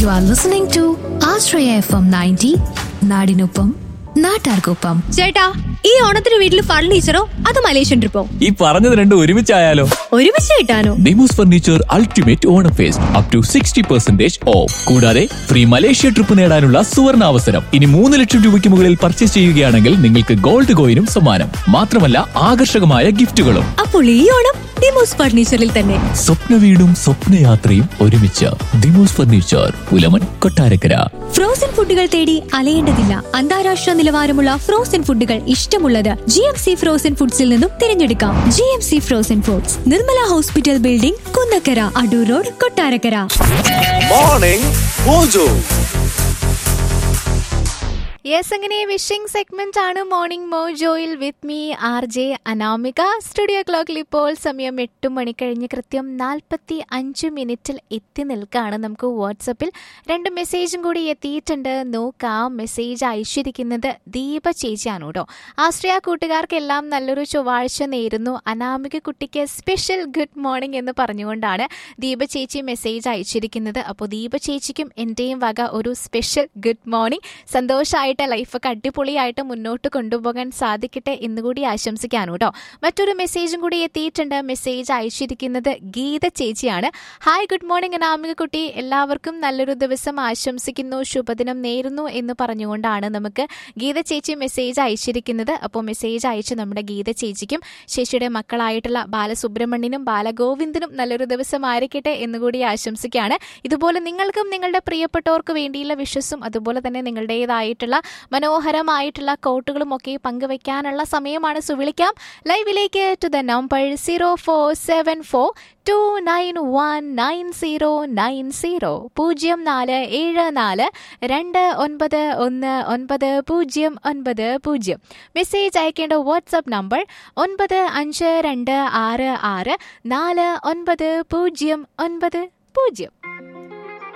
U are listening to Ashraya F M ninety നാടിനൊപ്പം നാട്ടാർക്കൊപ്പം ചേട്ടാ ഈ ഓണത്തിന് വീട്ടിൽ ഫർണിച്ചറോ അത് മലേഷ്യൻ ട്രിപ്പോ ഈ പറഞ്ഞത് രണ്ടും ഒരുമിച്ചായാലോ ഒരുമിച്ച് കിട്ടാനോ Dimos furniture ultimate Onam fest up to sixty percentage off കൂടാതെ ഫ്രീ മലേഷ്യ ട്രിപ്പ് നേടാനുള്ള സുവർണ അവസരം ഇനി മൂന്ന് ലക്ഷം രൂപയ്ക്ക് മുകളിൽ പർച്ചേസ് ചെയ്യുകയാണെങ്കിൽ നിങ്ങൾക്ക് ഗോൾഡ് കോയിനും സമ്മാനം മാത്രമല്ല ആകർഷകമായ ഗിഫ്റ്റുകളും അപ്പോൾ ഈ ഓണം ഡിമോസ് ഫർണിച്ചറിൽ തന്നെ സ്വപ്ന വീടും സ്വപ്നയാത്രയും ഒരുമിച്ച് Dimos furniture Pulamon Kottarakkara frozen ഫുഡുകൾ തേടി അലയേണ്ടതില്ല അന്താരാഷ്ട്ര നിലവാരമുള്ള ഫ്രോസൺ ഫുഡുകൾ ഇഷ്ടമുള്ളത് ജി എം സി ഫ്രോസൺ ഫുഡ്സിൽ നിന്നും തിരഞ്ഞെടുക്കാം G M C frozen foods Nirmala hospital building Kunnakkara Adoor road Kottarakkara Morning Mojo. Yes അങ്ങനെ വിഷിംഗ് സെഗ്മെന്റ് ആണ് മോർണിംഗ് മോജോയിൽ with me R J Anamika studio ക്ലോക്കിൽ ഇപ്പോൾ സമയം എട്ട് മണി കഴിഞ്ഞ് കൃത്യം നാൽപ്പത്തി അഞ്ച് മിനിറ്റിൽ എത്തി നിൽക്കുകയാണ് നമുക്ക് വാട്സപ്പിൽ രണ്ട് മെസ്സേജും കൂടി എത്തിയിട്ടുണ്ട് നോക്കാം മെസ്സേജ് അയച്ചിരിക്കുന്നത് ദീപ ചേച്ചിയാണ് കേട്ടോ ആശ്രയ കൂട്ടുകാർക്കെല്ലാം നല്ലൊരു ചൊവ്വാഴ്ച നേരുന്നു അനാമിക കുട്ടിക്ക് സ്പെഷ്യൽ ഗുഡ് മോർണിംഗ് എന്ന് പറഞ്ഞുകൊണ്ടാണ് ദീപ ചേച്ചി മെസ്സേജ് അയച്ചിരിക്കുന്നത് അപ്പോൾ ദീപ ചേച്ചിക്കും എൻ്റെയും വക ഒരു സ്പെഷ്യൽ ഗുഡ് മോർണിംഗ് സന്തോഷമായിട്ട് ലൈഫൊക്കെ അടിപൊളിയായിട്ട് മുന്നോട്ട് കൊണ്ടുപോകാൻ സാധിക്കട്ടെ എന്നുകൂടി ആശംസിക്കാനു കേട്ടോ മറ്റൊരു മെസ്സേജും കൂടി എത്തിയിട്ടുണ്ട് മെസ്സേജ് അയച്ചിരിക്കുന്നത് ഗീത ചേച്ചിയാണ് ഹായ് ഗുഡ് മോർണിംഗ് അനാമിക കുട്ടി എല്ലാവർക്കും നല്ലൊരു ദിവസം ആശംസിക്കുന്നു ശുഭദിനം നേരുന്നു എന്ന് പറഞ്ഞുകൊണ്ടാണ് നമുക്ക് ഗീത ചേച്ചി മെസ്സേജ് അയച്ചിരിക്കുന്നത് അപ്പോൾ മെസ്സേജ് അയച്ച് നമ്മുടെ ഗീത ചേച്ചിക്കും ചേച്ചിയുടെ മക്കളായിട്ടുള്ള ബാലസുബ്രഹ്മണ്യനും ബാലഗോവിന്ദനും നല്ലൊരു ദിവസം ആയിരിക്കട്ടെ എന്നുകൂടി ആശംസിക്കുകയാണ് ഇതുപോലെ നിങ്ങൾക്കും നിങ്ങളുടെ പ്രിയപ്പെട്ടവർക്ക് വേണ്ടിയുള്ള വിഷസും അതുപോലെ തന്നെ നിങ്ങളുടേതായിട്ടുള്ള മനോഹരമായിട്ടുള്ള കോട്ടുകളും ഒക്കെ പങ്കുവെക്കാനുള്ള സമയമാണ് സോ വിളിക്കാം ലൈവിലേക്ക് to the number zero four seven four two nine one nine zero nine zero പൂജ്യം നാല് ഏഴ് നാല് രണ്ട് ഒൻപത് ഒന്ന് ഒൻപത് പൂജ്യം ഒൻപത് പൂജ്യം മെസ്സേജ് അയക്കേണ്ട വാട്സപ്പ് നമ്പർ ഒൻപത് അഞ്ച് രണ്ട് ആറ് ആറ് നാല് ഒൻപത് പൂജ്യം ഒൻപത് പൂജ്യം